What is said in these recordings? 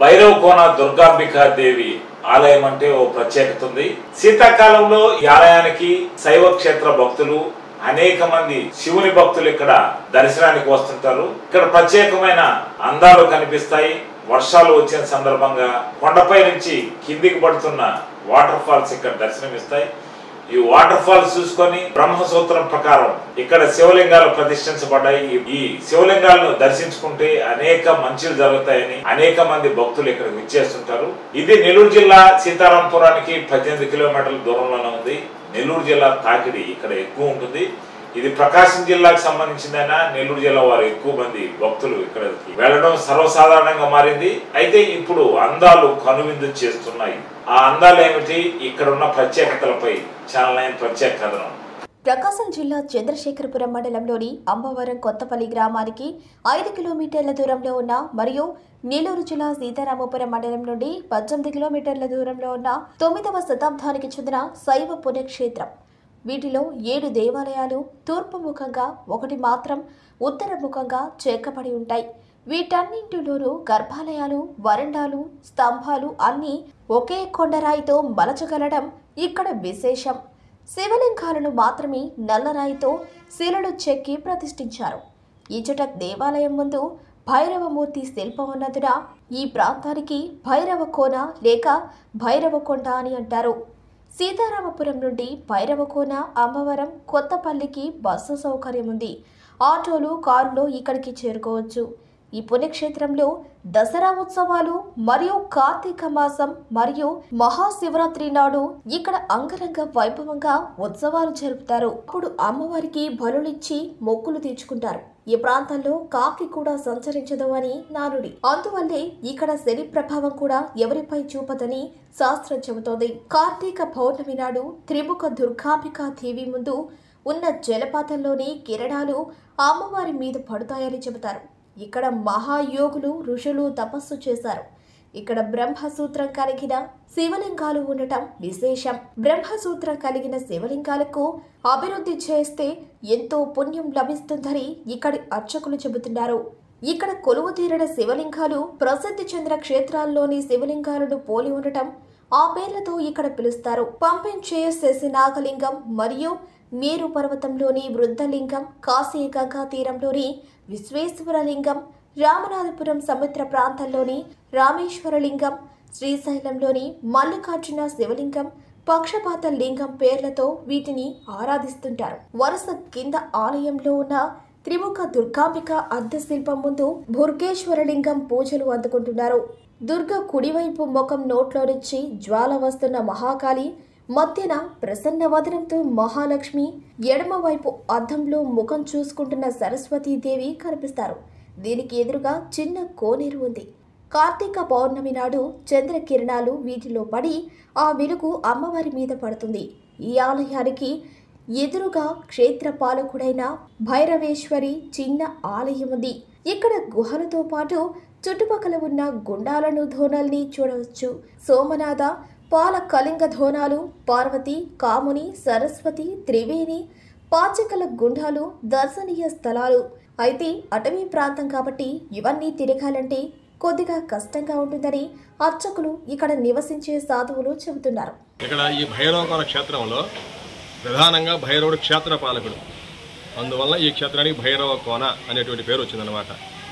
భైరవకోన దుర్గాంబికా దేవి ఆలయం అంటే ఓ ప్రత్యేకత ఉంది శీతాకాలంలో ఈ ఆలయానికి శైవ క్షేత్ర భక్తులు అనేక మంది శివుని భక్తులు ఇక్కడ దర్శనానికి వస్తుంటారు ఇక్కడ ప్రత్యేకమైన అందాలు కనిపిస్తాయి వర్షాలు వచ్చిన సందర్భంగా కొండపై నుంచి కిందికి పడుతున్న వాటర్ ఫాల్స్ ఇక్కడ దర్శనమిస్తాయి ఈ వాటర్ ఫాల్స్ చూసుకొని బ్రహ్మసూత్రం ప్రకారం ఇక్కడ శివలింగాలు ప్రతిష్ఠించబడ్డాయి ఈ- ఈ శివలింగాలను దర్శించుకుంటే అనేక మంచిలు జరుగుతాయని అనేక మంది భక్తులు ఇక్కడ విచ్చేస్తుంటారు ఇది నెల్లూరు జిల్లా సీతారాంపురానికి పద్దెనిమిది కిలోమీటర్ల దూరంలోనే ఉంది నెల్లూరు జిల్లా తాకిడి ఇక్కడ ఎక్కువ ఉంటుంది ఇది ప్రకాశం జిల్లాకు సంబంధించిందైనా నెల్లూరు జిల్లా వారు ఎక్కువ మంది భక్తులు ఇక్కడికి వెళ్ళడం సర్వసాధారణంగా మారింది అయితే ఇప్పుడు అందాలు కనువిందు చేస్తున్నాయి ఆ అందాలు ఏమిటి ఇక్కడ ఉన్న ప్రత్యేకతలపై ఛానల్ నైన్ ప్రత్యేక కథనం ప్రకాశం జిల్లా చంద్రశేఖరపురం మండలంలోని అంబవరం కొత్తపల్లి గ్రామానికి ఐదు కిలోమీటర్ల దూరంలో ఉన్న మరియు నెల్లూరు జిల్లా సీతారామపురం మండలం నుండి పద్దెనిమిది కిలోమీటర్ల దూరంలో ఉన్న తొమ్మిదవ శతాబ్దానికి చెందిన శైవ పుణ్యక్షేత్రం వీటిలో ఏడు దేవాలయాలు తూర్పు ముఖంగా ఒకటి మాత్రం ఉత్తర ముఖంగా చెక్కబడి ఉంటాయి వీటన్నింటిలోనూ గర్భాలయాలు వరండాలు స్తంభాలు అన్నీ ఒకే కొండరాయితో మలచగలడం ఇక్కడ విశేషం శివలింగాలను మాత్రమే నల్లరాయితో శిలలు చెక్కి ప్రతిష్ఠించారు ఇచ్చట దేవాలయం ముందు భైరవమూర్తి శిల్పం ఉన్నందున ఈ ప్రాంతానికి భైరవ కోన లేక భైరవకొండ అని అంటారు సీతారామపురం నుండి భైరవకోన అమ్మవరం కొత్తపల్లికి బస్సు సౌకర్యం ఉంది ఆటోలు కారులో ఇక్కడికి చేరుకోవచ్చు ఈ పుణ్యక్షేత్రంలో దసరా ఉత్సవాలు మరియు కార్తీక మాసం మరియు మహాశివరాత్రి నాడు ఇక్కడ అంగరంగ వైభవంగా ఉత్సవాలు జరుపుతారు అప్పుడు అమ్మవారికి బలులిచ్చి మొక్కులు తీర్చుకుంటారు ఈ ప్రాంతంలో కాకి కూడా సంచరించదు అని నానుడి అందువల్లే ఇక్కడ శని ప్రభావం కూడా ఎవరిపై చూపదని శాస్త్రం చెబుతోంది కార్తీక పౌర్ణమి నాడు త్రిముఖ దుర్గాంబికా దేవి ముందు ఉన్న జలపాతంలోని కిరణాలు అమ్మవారి మీద పడతాయని చెబుతారు ఇక్కడ మహాయోగులు ఋషులు తపస్సు చేశారు ఇక్కడ బ్రహ్మసూత్రం కలిగిన శివలింగాలు ఉండటం విశేషం బ్రహ్మసూత్రం కలిగిన శివలింగాలకు అభివృద్ధి చేస్తే ఎంతో పుణ్యం లభిస్తుందని ఇక్కడి అర్చకులు చెబుతున్నారు ఇక్కడ కొలువు తీరిన శివలింగాలు ప్రసిద్ధి చెందిన క్షేత్రాల్లోని శివలింగాలను పోలి ఉండటం ఆ పేర్లతో ఇక్కడ పిలుస్తారు పంపించే శశినాగలింగం మరియు మేరు పర్వతంలోని వృద్ధలింగం కాశీ గంగా తీరంలోని విశ్వేశ్వరలింగం రామనాథపురం సముద్ర ప్రాంతంలోని రామేశ్వరలింగం శ్రీశైలంలోని మల్లికార్జున శివలింగం పక్షపాత లింగం పేర్లతో వీటిని ఆరాధిస్తుంటారు వరుస కింద ఆలయంలో ఉన్న త్రిముఖ దుర్గాంబిక అర్ధ శిల్పం ముందు భుర్గేశ్వరలింగం పూజలు అందుకుంటున్నారు దుర్గ కుడివైపు ముఖం నోట్లో నుంచి జ్వాల వస్తున్న మహాకాళి మధ్యన ప్రసన్న వదనంతో మహాలక్ష్మి ఎడమవైపు అద్దంలో ముఖం చూసుకుంటున్న సరస్వతీదేవి కనిపిస్తారు దీనికి ఎదురుగా చిన్న కోనేరు ఉంది కార్తీక పౌర్ణమి నాడు చంద్రకిరణాలు వీటిలో పడి ఆ వెలుగు అమ్మవారి మీద పడుతుంది ఈ ఆలయానికి ఎదురుగా క్షేత్ర పాలకుడైన భైరవేశ్వరి చిన్న ఆలయం ఉంది ఇక్కడ గుహలతో పాటు చుట్టుపక్కల ఉన్న గుండాలను ధోనాల్ని చూడవచ్చు సోమనాథ పాల కళింగ ధోనాలు పార్వతి కాముని సరస్వతి త్రివేణి పాచకల గుండాలు దర్శనీయ స్థలాలు అయితే అటవీ ప్రాంతం కాబట్టి ఇవన్నీ తిరగాలంటే కొద్దిగా కష్టంగా ఉంటుందని అర్చకులు ఇక్కడ నివసించే సాధువులు చెబుతున్నారు ఇక్కడ ఈ భైరవకోన క్షేత్రంలో ప్రధానంగా భైరవుడు క్షేత్ర పాలకుడు అందువల్ల ఈ క్షేత్రానికి భైరవ కోన అనేటువంటి పేరు వచ్చిందనమాట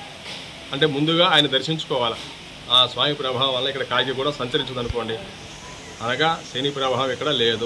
అంటే ముందుగా ఆయన దర్శించుకోవాలి ఆ స్వామి ప్రభావం వల్ల ఇక్కడ కాకి కూడా సంచరించదు అనుకోండి అనగా శని ప్రభావం ఇక్కడ లేదు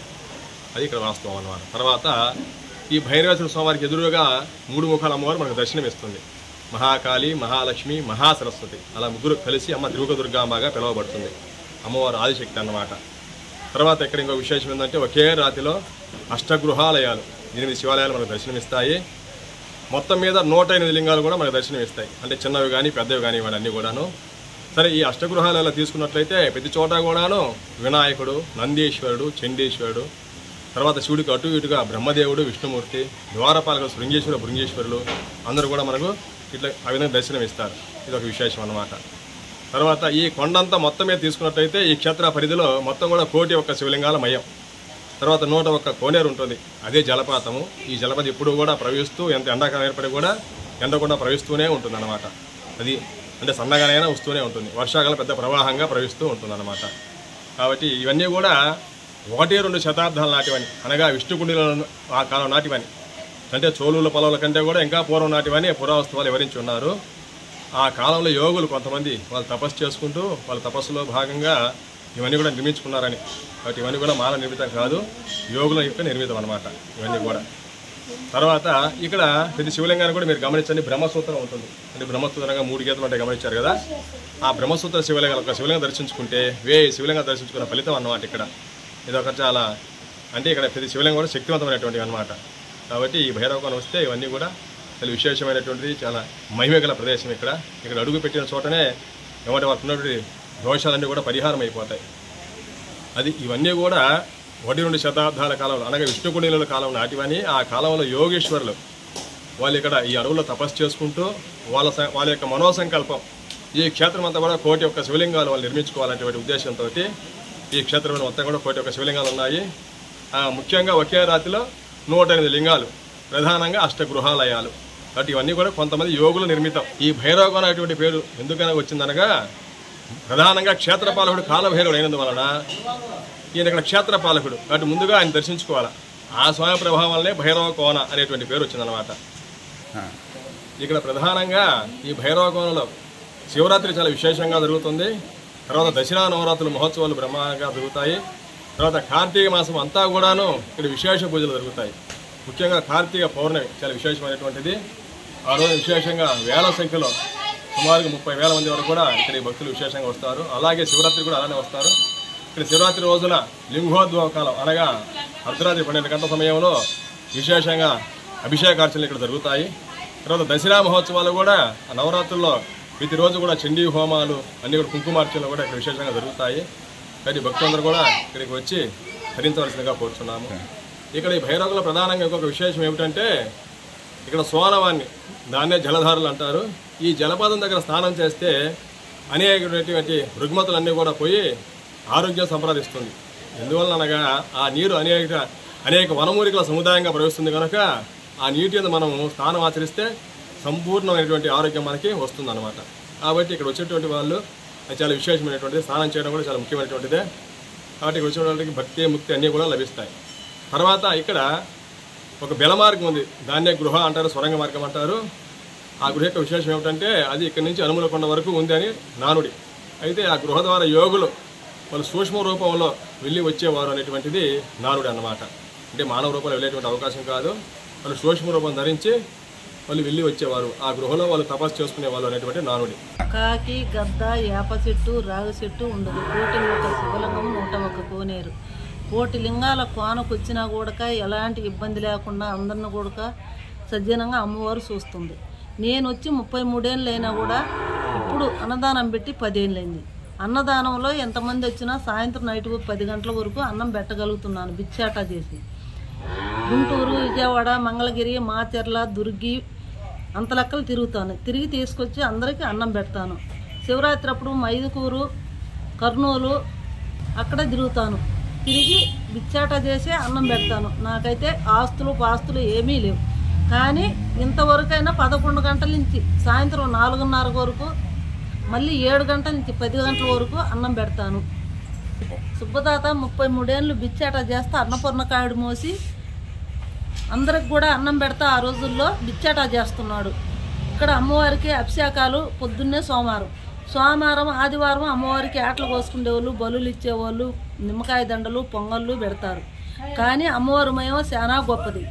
అది ఇక్కడ వాస్తవం అన్నమాట తర్వాత ఈ భైరవేశ్వర స్వామివారికి ఎదురుగా మూడు ముఖాల అమ్మవారు మనకు దర్శనమిస్తుంది మహాకాళి మహాలక్ష్మి మహాసరస్వతి అలా ముగ్గురు కలిసి అమ్మ త్రిముఖ దుర్గాంబగా పిలువబడుతుంది అమ్మవారు ఆదిశక్తి అన్నమాట తర్వాత ఇక్కడ ఇంకో విశేషం ఏంటంటే ఒకే రాతిలో అష్టగృహాలయాలు ఎనిమిది శివాలయాలు మనకు దర్శనమిస్తాయి మొత్తం మీద నూట ఎనిమిది లింగాలు కూడా మనకు దర్శనమిస్తాయి అంటే చిన్నవి కానీ పెద్దవి కానీ ఇవన్నీ కూడాను సరే ఈ అష్టగృహాలలో తీసుకున్నట్లయితే ప్రతి చోట కూడాను వినాయకుడు నందీశ్వరుడు చండీశ్వరుడు తర్వాత శివుడికి అటు ఇటుగా బ్రహ్మదేవుడు విష్ణుమూర్తి ద్వారపాలకుడు శృంగేశ్వర భృంగేశ్వరులు అందరూ కూడా మనకు ఇట్లా ఆ విధంగా దర్శనం ఇస్తారు ఇది ఒక విశేషం అన్నమాట తర్వాత ఈ కొండంతా మొత్తం మీద తీసుకున్నట్టయితే ఈ క్షేత్ర పరిధిలో మొత్తం కూడా కోటి ఒక్క శివలింగాల మయం తర్వాత నూట ఒక్క కోనేరు ఉంటుంది అదే జలపాతము ఈ జలపాతం ఎప్పుడు కూడా ప్రవహిస్తూ ఎంత ఎండాకాలం ఏర్పడి కూడా ఎండకుండా ప్రవహిస్తూనే ఉంటుంది అది అంటే సన్నగానైనా వస్తూనే ఉంటుంది వర్షాకాలం పెద్ద ప్రవాహంగా ప్రవహిస్తూ ఉంటుంది కాబట్టి ఇవన్నీ కూడా ఒకటి రెండు శతాబ్దాల నాటివని అనగా విష్ణుకుండిలో ఆ కాలం నాటివని అంటే చోళుల పొలవుల కంటే కూడా ఇంకా పూర్వం నాటివని పురావస్తువులు వివరించి ఉన్నారు ఆ కాలంలో యోగులు కొంతమంది వాళ్ళు తపస్సు చేసుకుంటూ వాళ్ళ తపస్సులో భాగంగా ఇవన్నీ కూడా నిర్మించుకున్నారని కాబట్టి ఇవన్నీ కూడా మానవ నిర్మితం కాదు యోగుల యొక్క నిర్మితం అనమాట ఇవన్నీ కూడా తర్వాత ఇక్కడ ప్రతి శివలింగాన్ని కూడా మీరు గమనించండి బ్రహ్మసూత్రం ఉంటుంది అంటే బ్రహ్మసూత్రంగా మూడు గీతలు అంటే గమనించారు కదా ఆ బ్రహ్మసూత్ర శివలింగాలు ఒక శివలింగం దర్శించుకుంటే వే శివలింగం దర్శించుకున్న ఫలితం అన్నమాట ఇక్కడ ఇది ఒక చాలా అంటే ఇక్కడ ప్రతి శివలింగం కూడా శక్తివంతమైనటువంటివి అన్నమాట కాబట్టి ఈ భైరవకోణం వస్తే ఇవన్నీ కూడా చాలా విశేషమైనటువంటిది చాలా మహిమ గల ప్రదేశం ఇక్కడ ఇక్కడ అడుగు పెట్టిన చోటనే ఏమంటే వాళ్ళకు ఉన్నటువంటి దోషాలన్నీ కూడా పరిహారం అయిపోతాయి అది ఇవన్నీ కూడా ఒకటి రెండు శతాబ్దాల కాలంలో అనగా విష్ణుకుండీల కాలం నాటివని ఆ కాలంలో యోగేశ్వరులు వాళ్ళు ఇక్కడ ఈ అడవుల్లో తపస్సు చేసుకుంటూ వాళ్ళ స- వాళ్ళ యొక్క మనోసంకల్పం ఈ క్షేత్రం అంతా కూడా కోటి యొక్క శివలింగాలు వాళ్ళు నిర్మించుకోవాలనేటువంటి ఉద్దేశంతో ఈ క్షేత్రం మొత్తం కూడా కోటి యొక్క శివలింగాలు ఉన్నాయి ఆ, ముఖ్యంగా ఒకే రాతిలో నూట ఎనిమిది లింగాలు ప్రధానంగా అష్టగృహాలయాలు కాబట్టి ఇవన్నీ కూడా కొంతమంది యోగులు నిర్మితం ఈ భైరవకోన అనేటువంటి పేరు ఎందుకని వచ్చిందనగా ప్రధానంగా క్షేత్రపాలకుడు కాలభైరవుడు అయినందువలన ఈయన ఇక్కడ క్షేత్రపాలకుడు కాబట్టి ముందుగా ఆయన దర్శించుకోవాలి ఆ స్వామి ప్రభావం వల్లనే భైరవ కోన అనేటువంటి పేరు వచ్చిందనమాట ఇక్కడ ప్రధానంగా ఈ భైరవ కోనలో శివరాత్రి చాలా విశేషంగా జరుగుతుంది తర్వాత దసరా నవరాత్రులు మహోత్సవాలు బ్రహ్మాండంగా జరుగుతాయి తర్వాత కార్తీక మాసం అంతా కూడాను ఇక్కడ విశేష పూజలు జరుగుతాయి ముఖ్యంగా కార్తీక పౌర్ణమి చాలా విశేషమైనటువంటిది ఆ రోజు విశేషంగా వేల సంఖ్యలో సుమారుగా ముప్పై వేల మంది వరకు కూడా ఇక్కడ ఈ భక్తులు విశేషంగా వస్తారు అలాగే శివరాత్రి కూడా అలానే వస్తారు ఇక్కడ శివరాత్రి రోజున లింగోద్భవ కాలం అనగా అర్ధరాత్రి పన్నెండు గంటల సమయంలో విశేషంగా అభిషేకార్చనలు ఇక్కడ జరుగుతాయి తర్వాత దసరా మహోత్సవాలు కూడా ఆ నవరాత్రుల్లో ప్రతిరోజు కూడా చండీ హోమాలు అన్ని కూడా కుంకుమార్చనలు కూడా ఇక్కడ విశేషంగా జరుగుతాయి కానీ భక్తులందరూ కూడా ఇక్కడికి వచ్చి ధరించవలసిందిగా కోరుతున్నాము ఇక్కడ ఈ భైరవుల ప్రధానంగా ఇంకొక విశేషం ఏమిటంటే ఇక్కడ సోనవాన్ని దాన్నే జలధారులు అంటారు ఈ జలపాతం దగ్గర స్నానం చేస్తే అనేకటువంటి రుగ్మతులన్నీ కూడా పోయి ఆరోగ్యం సంప్రదిస్తుంది ఎందువలన అనగా ఆ నీరు అనేక అనేక వనమూలికల సముదాయంగా ప్రవహిస్తుంది కనుక ఆ నీటి మీద మనం స్నానం ఆచరిస్తే సంపూర్ణమైనటువంటి ఆరోగ్యం మనకి వస్తుందన్నమాట కాబట్టి ఇక్కడ వచ్చేటువంటి వాళ్ళు అది చాలా విశేషమైనటువంటిది స్నానం చేయడం కూడా చాలా ముఖ్యమైనటువంటిదే కాబట్టి ఇక్కడ వచ్చిన వాళ్ళకి భక్తి ముక్తి అన్నీ కూడా లభిస్తాయి తర్వాత ఇక్కడ ఒక బెల మార్గం ఉంది దాన్నే గృహ అంటారు సొరంగ మార్గం అంటారు ఆ గృహ యొక్క విశేషం ఏమిటంటే అది ఇక్కడి నుంచి అనుమలకొండ వరకు ఉంది అని నానుడి అయితే ఆ గృహ ద్వారా యోగులు వాళ్ళు సూక్ష్మ రూపంలో వెళ్ళి వచ్చేవారు అనేటువంటిది నానుడి అన్నమాట అంటే మానవ రూపంలో వెళ్ళేటువంటి అవకాశం కాదు వాళ్ళు సూక్ష్మ రూపం ధరించి వాళ్ళు వెళ్ళి వచ్చేవారు ఆ గృహలో వాళ్ళు తపస్సు చేసుకునే వాళ్ళు అనేటువంటి నానుడి కాకి గద్ద వేప చెట్టు రాగి చెట్టు ఉండదు కోటి ఒక శివలింగం నూట ఒక కోనేరు కోటి లింగాల కోనకు వచ్చినా కూడా ఎలాంటి ఇబ్బంది లేకుండా అందరిని కూడా సజ్జనంగా అమ్మవారు చూస్తుంది నేను వచ్చి ముప్పై మూడేళ్ళు అయినా కూడా ఇప్పుడు అన్నదానం పెట్టి పదేళ్ళైంది అన్నదానంలో ఎంతమంది వచ్చినా సాయంత్రం నైట్ పది గంటల వరకు అన్నం పెట్టగలుగుతున్నాను బిచ్చాటా చేసి గుంటూరు విజయవాడ మంగళగిరి మాచర్ల దుర్గి అంత లెక్కలు తిరుగుతాను తిరిగి తీసుకొచ్చి అందరికీ అన్నం పెడతాను శివరాత్రి అప్పుడు మైదుకూరు కర్నూలు అక్కడ తిరుగుతాను తిరిగి బిచ్చాట చేసి అన్నం పెడతాను నాకైతే ఆస్తులు పాస్తులు ఏమీ లేవు కానీ ఇంతవరకైనా పదకొండు గంటల నుంచి సాయంత్రం నాలుగున్నర వరకు మళ్ళీ ఏడు గంటల నుంచి పది గంటల వరకు అన్నం పెడతాను సుబ్బతాత ముప్పై మూడేళ్ళు బిచ్చాట చేస్తే అన్నపూర్ణ కాయడు మోసి అందరికి కూడా అన్నం పెడతా ఆ రోజుల్లో బిచ్చాటా చేస్తున్నాడు ఇక్కడ అమ్మవారికి అభిషేకాలు పొద్దున్నే సోమవారం సోమవారం ఆదివారం అమ్మవారికి ఆటలు కోసుకునేవాళ్ళు బలులు ఇచ్చేవాళ్ళు నిమ్మకాయ దండలు పొంగళ్ళు పెడతారు కానీ అమ్మవారి మయం చాలా గొప్పది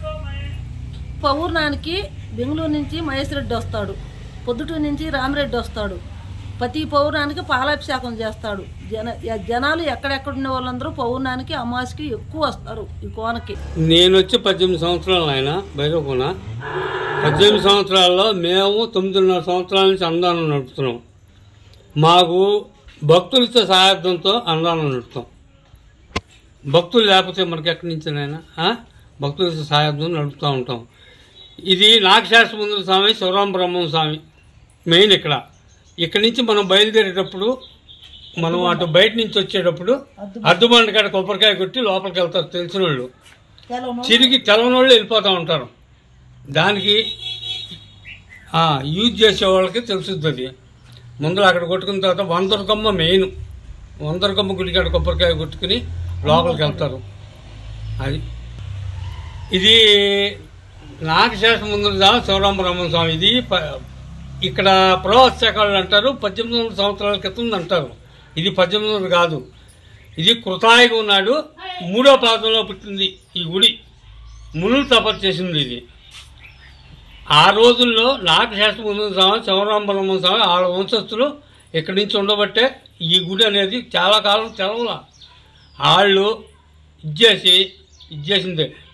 పౌర్ణానికి బెంగళూరు నుంచి మహేశ్వరెడ్డి వస్తాడు పొద్దుటూరు నుంచి రామిరెడ్డి వస్తాడు ప్రతి పౌర్ణానికి పాలాభిషేకం చేస్తాడు జన జనాలు ఎక్కడెక్కడ ఉండే వాళ్ళందరూ పౌర్ణానికి అమావాస్యకి ఎక్కువ వస్తారు ఈ కోనకి నేను వచ్చి పద్దెనిమిది సంవత్సరాలు ఆయన బైరవకున పద్దెనిమిది సంవత్సరాల్లో మేము తొమ్మిదిన్నర సంవత్సరాల నుంచి అన్నదానం నడుపుతున్నాం మాకు భక్తులతో సహాయంతో అన్నదానం నడుపుతాం భక్తులు లేకపోతే మనకి ఎక్కడి నుంచి నాయన భక్తులతో సహాయంతో నడుపుతూ ఉంటాం ఇది నాగశాస్త్రముందుల స్వామి శివరామ బ్రహ్మం స్వామి మెయిన్ ఇక్కడ ఇక్కడి నుంచి మనం బయలుదేరేటప్పుడు మనం అటు బయట నుంచి వచ్చేటప్పుడు అడ్డుబండి కాడ కొబ్బరికాయ కొట్టి లోపలికి వెళ్తారు తెలిసిన వాళ్ళు తిరిగి తెలవని వెళ్ళిపోతూ ఉంటారు దానికి ఆ, యూజ్ చేసే వాళ్ళకి తెలుస్తుంది అది ముందర అక్కడ కొట్టుకున్న తర్వాత వందరకమ్మ మెయిన్ వందరకమ్మ గుడికి అక్కడ కొబ్బరికాయ కొట్టుకుని లోపలికి వెళ్తారు అది ఇది నాగశేషం ముందు శివరామబ్రహ్మ స్వామి ఇది ప- ఇక్కడ ప్రవాసకాలు అంటారు పద్దెనిమిది వందల సంవత్సరాల క్రితం అంటారు ఇది పద్దెనిమిది వందలు కాదు ఇది కృతాయుగం నాడు మూడో పాదంలో పుట్టింది ఈ గుడి మునులు తపస్సు చేసింది ఇది ఆ రోజుల్లో నాగశాస్త్రం ముందు స్వామి శివరామబ్రహ్మ స్వామి వాళ్ళ వంశస్థులు ఇక్కడి నుంచి ఉండబట్టే ఈ గుడి అనేది చాలా కాలం తెలవల వాళ్ళు ఇచ్చేసి ఇచ్చేసింది